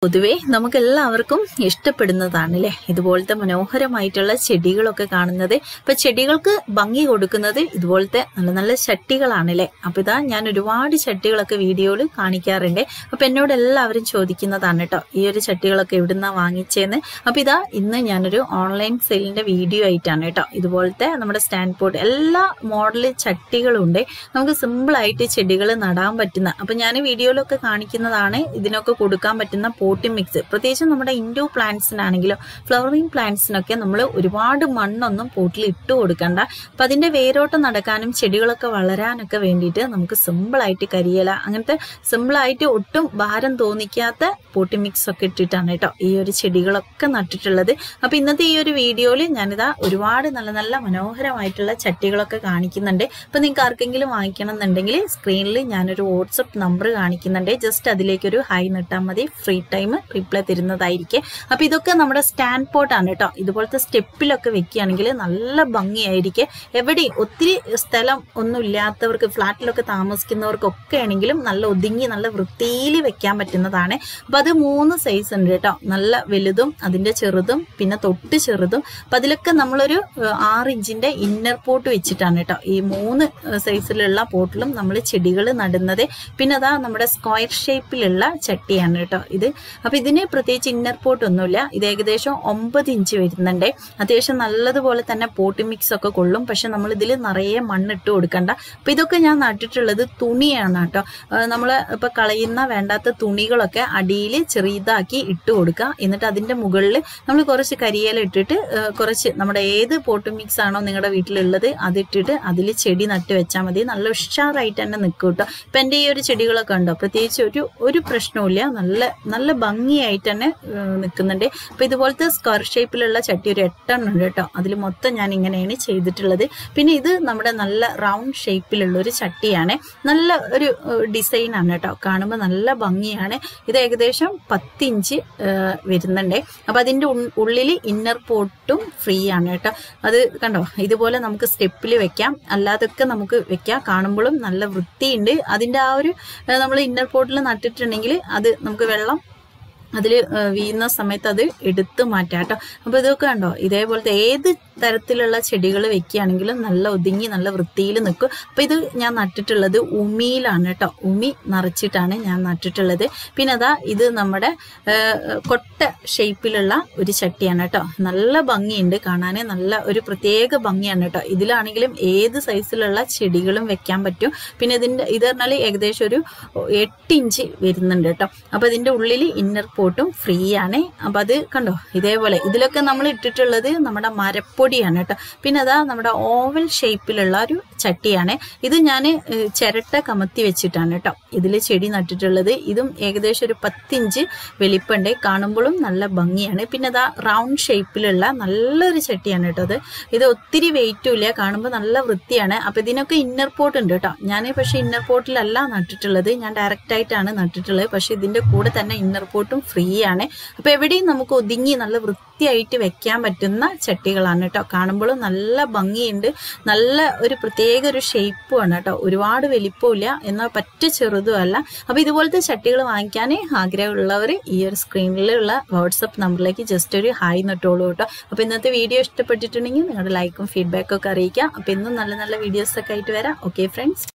പൊതുവെ നമുക്ക് എല്ലാവർക്കും ഇഷ്ടപ്പെടുന്നതാണല്ലേ ഇതുപോലത്തെ മനോഹരമായിട്ടുള്ള ചെടികളൊക്കെ കാണുന്നത് ഇപ്പൊ ചെടികൾക്ക് ഭംഗി കൊടുക്കുന്നത് ഇതുപോലത്തെ നല്ല നല്ല ചട്ടികളാണല്ലേ അപ്പൊ ഇതാ ഞാൻ ഒരുപാട് ചട്ടികളൊക്കെ വീഡിയോയിൽ കാണിക്കാറുണ്ട് അപ്പൊ എന്നോട് എല്ലാവരും ചോദിക്കുന്നതാണ് കേട്ടോ ഈ ഒരു ചട്ടികളൊക്കെ എവിടുന്നാ വാങ്ങിച്ചേന്ന് അപ്പൊ ഇതാ ഇന്ന് ഞാനൊരു ഓൺലൈൻ സെയിലിന്റെ വീഡിയോ ആയിട്ടാണ് കേട്ടോ ഇതുപോലത്തെ നമ്മുടെ സ്റ്റാൻഡ് പോട്ട് എല്ലാ മോഡൽ ചട്ടികളും ഉണ്ട് നമുക്ക് സിമ്പിൾ ആയിട്ട് ചെടികൾ നടാൻ പറ്റുന്ന അപ്പൊ ഞാൻ വീഡിയോയിലൊക്കെ കാണിക്കുന്നതാണ് ഇതിനൊക്കെ കൊടുക്കാൻ പറ്റുന്ന പോട്ടി മിക്സ് പ്രത്യേകിച്ച് നമ്മുടെ ഇൻഡോ പ്ലാന്റ്സിനാണെങ്കിലും ഫ്ലവറിങ് പ്ലാന്റ്സിനൊക്കെ നമ്മൾ ഒരുപാട് മണ്ണൊന്നും പോട്ടിൽ ഇട്ട് കൊടുക്കണ്ട അപ്പൊ അതിന്റെ വേരോട്ടം നടക്കാനും ചെടികളൊക്കെ വളരാനൊക്കെ വേണ്ടിയിട്ട് നമുക്ക് സിമ്പിൾ ആയിട്ട് കരിയില അങ്ങനത്തെ സിമ്പിൾ ആയിട്ട് ഒട്ടും ഭാരം തോന്നിക്കാത്ത പോട്ടി മിക്സ് ഒക്കെ ഇട്ടിട്ടാണ് കേട്ടോ ഈ ഒരു ചെടികളൊക്കെ നട്ടിട്ടുള്ളത് അപ്പൊ ഇന്നത്തെ ഈ ഒരു വീഡിയോയിൽ ഞാനിതാ ഒരുപാട് നല്ല നല്ല മനോഹരമായിട്ടുള്ള ചട്ടികളൊക്കെ കാണിക്കുന്നുണ്ട് അപ്പൊ നിങ്ങൾക്ക് ആർക്കെങ്കിലും വാങ്ങിക്കണം എന്നുണ്ടെങ്കിൽ സ്ക്രീനിൽ ഞാനൊരു വാട്സപ്പ് നമ്പർ കാണിക്കുന്നുണ്ട് ജസ്റ്റ് അതിലേക്കൊരു ഹൈ നിട്ടാൽ മതി ഫ്രീ ടൈം റിപ്ലൈ തരുന്നതായിരിക്കും അപ്പൊ ഇതൊക്കെ നമ്മുടെ സ്റ്റാൻഡ് പോട്ടാണ് കേട്ടോ ഇതുപോലത്തെ സ്റ്റെപ്പിലൊക്കെ വെക്കുകയാണെങ്കിൽ നല്ല ഭംഗിയായിരിക്കും എവിടെയും ഒത്തിരി സ്ഥലം ഒന്നും ഇല്ലാത്തവർക്ക് ഫ്ലാറ്റിലൊക്കെ താമസിക്കുന്നവർക്കൊക്കെ ആണെങ്കിലും നല്ല ഒതുങ്ങി നല്ല വൃത്തിയിൽ വെക്കാൻ പറ്റുന്നതാണ് അപ്പൊ അത് മൂന്ന് സൈസ് ഉണ്ട് കേട്ടോ നല്ല വലുതും അതിന്റെ ചെറുതും പിന്നെ തൊട്ട് ചെറുതും അപ്പൊ അതിലൊക്കെ നമ്മളൊരു ഏഹ്, ആറ് ഇഞ്ചിന്റെ ഇന്നർ പോട്ട് വെച്ചിട്ടാണ് കേട്ടോ ഈ മൂന്ന് സൈസിലുള്ള പോട്ടിലും നമ്മൾ ചെടികൾ നടുന്നത് പിന്നെ അതാ നമ്മുടെ സ്ക്വയർ ഷേപ്പിലുള്ള ചട്ടിയാണ് കേട്ടോ ഇത് അപ്പൊ ഇതിന് പ്രത്യേകിച്ച് ഇന്നർ പോട്ട് ഒന്നുമില്ല ഇത് ഏകദേശം ഒമ്പത് ഇഞ്ച് വരുന്നുണ്ട് അത്യാവശ്യം നല്ലതുപോലെ തന്നെ പോട്ട് മിക്സ് ഒക്കെ കൊള്ളും പക്ഷെ നമ്മൾ ഇതിൽ നിറയെ മണ്ണിട്ട് കൊടുക്കണ്ട അപ്പൊ ഇതൊക്കെ ഞാൻ നട്ടിട്ടുള്ളത് തുണിയാണ് കേട്ടോ നമ്മൾ ഇപ്പൊ കളയുന്ന വേണ്ടാത്ത തുണികളൊക്കെ അടിയിൽ ചെറിയതാക്കി ഇട്ട് കൊടുക്കുക എന്നിട്ട് അതിന്റെ മുകളിൽ നമ്മൾ കുറച്ച് കരിയില ഇട്ടിട്ട് ആ, കുറച്ച് നമ്മുടെ ഏത് പോട്ട് മിക്സ് ആണോ നിങ്ങളുടെ വീട്ടിലുള്ളത് അതിട്ടിട്ട് അതിൽ ചെടി നട്ട് വെച്ചാൽ മതി നല്ല ഉഷാറായിട്ട് തന്നെ നിൽക്കും കേട്ടോ ഇപ്പൊ എൻ്റെ ഈ ഒരു ചെടികളൊക്കെ ഉണ്ടോ പ്രത്യേകിച്ച് ഒരു ഒരു പ്രശ്നവുമില്ല നല്ല നല്ല ഭംഗിയായിട്ട് തന്നെ നിൽക്കുന്നുണ്ട് അപ്പൊ ഇതുപോലത്തെ സ്ക്വയർ ഷേപ്പിലുള്ള ചട്ടി ഒരു എട്ടെണ്ണം ഉണ്ട് കേട്ടോ അതിൽ മൊത്തം ഞാൻ ഇങ്ങനെയാണ് ചെയ്തിട്ടുള്ളത് പിന്നെ ഇത് നമ്മുടെ നല്ല റൗണ്ട് ഷേപ്പിലുള്ള ഒരു ചട്ടിയാണ് നല്ല ഒരു ഡിസൈൻ ആണ് കേട്ടോ കാണുമ്പോൾ നല്ല ഭംഗിയാണ് ഇത് ഏകദേശം പത്ത് ഇഞ്ച് വരുന്നുണ്ട് അപ്പൊ അതിന്റെ ഉള്ളിൽ ഇന്നർ പോട്ടും ഫ്രീ ആണ് കേട്ടോ അത് കണ്ടോ ഇതുപോലെ നമുക്ക് സ്റ്റെപ്പിൽ വെക്കാം അല്ലാതൊക്കെ നമുക്ക് വെക്കാം കാണുമ്പോഴും നല്ല വൃത്തിയുണ്ട് അതിന്റെ ആ ഒരു നമ്മൾ ഇന്നർ പോട്ടിൽ നട്ടിട്ടുണ്ടെങ്കിൽ അത് നമുക്ക് വെള്ളം അതിൽ വീഴുന്ന സമയത്ത് അത് എടുത്തു മാറ്റാം കേട്ടോ അപ്പൊ ഇതൊക്കെ കണ്ടോ ഇതേപോലത്തെ ഏത് തരത്തിലുള്ള ചെടികൾ വെക്കുകയാണെങ്കിലും നല്ല ഒതുങ്ങി നല്ല വൃത്തിയിൽ നിൽക്കും അപ്പൊ ഇത് ഞാൻ നട്ടിട്ടുള്ളത് ഉമിയിലാണ് കേട്ടോ ഉമി നിറച്ചിട്ടാണ് ഞാൻ നട്ടിട്ടുള്ളത് പിന്നെ അതാ ഇത് നമ്മുടെ ആ, കൊട്ട ഷേപ്പിലുള്ള ഒരു ചട്ടിയാണ് കേട്ടോ നല്ല ഭംഗിയുണ്ട് കാണാൻ നല്ല ഒരു പ്രത്യേക ഭംഗിയാണ് കേട്ടോ ഇതിലാണെങ്കിലും ഏത് സൈസിലുള്ള ചെടികളും വെക്കാൻ പറ്റും പിന്നെ ഇതിന്റെ ഇത് പറഞ്ഞാൽ ഏകദേശം ഒരു എട്ട് ഇഞ്ച് വരുന്നുണ്ട് കേട്ടോ അപ്പൊ ഇതിന്റെ ഉള്ളിൽ ഇന്നർ പോട്ടും ഫ്രീ ആണ് അപ്പൊ അത് കണ്ടോ ഇതേപോലെ ഇതിലൊക്കെ നമ്മൾ ഇട്ടിട്ടുള്ളത് നമ്മുടെ മരപ്പൊടിയാണ് കേട്ടോ പിന്നെ അതാ നമ്മുടെ ഓവൽ ഷേപ്പിലുള്ള ഒരു ചട്ടിയാണ് ഇത് ഞാൻ ചിരട്ട കമത്തി വെച്ചിട്ടാണ് കേട്ടോ ഇതിൽ ചെടി നട്ടിട്ടുള്ളത് ഇതും ഏകദേശം ഒരു പത്തിഞ്ച് വലിപ്പമുണ്ട് കാണുമ്പോഴും നല്ല ഭംഗിയാണ് പിന്നെ അതാ റൗണ്ട് ഷേപ്പിലുള്ള നല്ലൊരു ചട്ടിയാണ് കേട്ടോ അത് ഇത് ഒത്തിരി വെയിറ്റും ഇല്ല കാണുമ്പോൾ നല്ല വൃത്തിയാണ് അപ്പൊ ഇതിനൊക്കെ ഇന്നർ പോട്ട് ഉണ്ട് കേട്ടോ ഞാൻ പക്ഷെ ഇന്നർ പോട്ടിലല്ല നട്ടിട്ടുള്ളത് ഞാൻ ഡയറക്റ്റ് ആയിട്ടാണ് നട്ടിട്ടുള്ളത് പക്ഷെ ഇതിന്റെ കൂടെ തന്നെ ഇന്നർ പോട്ടും ഫ്രീ ആണ് അപ്പൊ എവിടെയും നമുക്ക് ഒതുങ്ങി നല്ല വൃത്തിയായിട്ട് വെക്കാൻ പറ്റുന്ന ചട്ടികളാണ് കേട്ടോ കാണുമ്പോഴും നല്ല ഭംഗിയുണ്ട് നല്ല ഒരു പ്രത്യേക ഒരു ഷേപ്പും ആണ് കേട്ടോ ഒരുപാട് വലിപ്പമില്ല എന്നാൽ പറ്റ ചെറുതും അല്ല അപ്പൊ ഇതുപോലത്തെ ചട്ടികൾ വാങ്ങിക്കാൻ ആഗ്രഹമുള്ളവർ ഈ ഒരു സ്ക്രീനിലുള്ള വാട്സപ്പ് നമ്പറിലേക്ക് ജസ്റ്റ് ഒരു ഹായ് നട്ടോളൂ കേട്ടോ അപ്പൊ ഇന്നത്തെ വീഡിയോ ഇഷ്ടപ്പെട്ടിട്ടുണ്ടെങ്കിൽ നിങ്ങളുടെ ലൈക്കും ഫീഡ്ബാക്കും ഒക്കെ അറിയിക്കാം അപ്പൊ ഇന്നും നല്ല നല്ല വീഡിയോസ് ഒക്കെ ആയിട്ട് വരാം ഓക്കെ ഫ്രണ്ട്സ്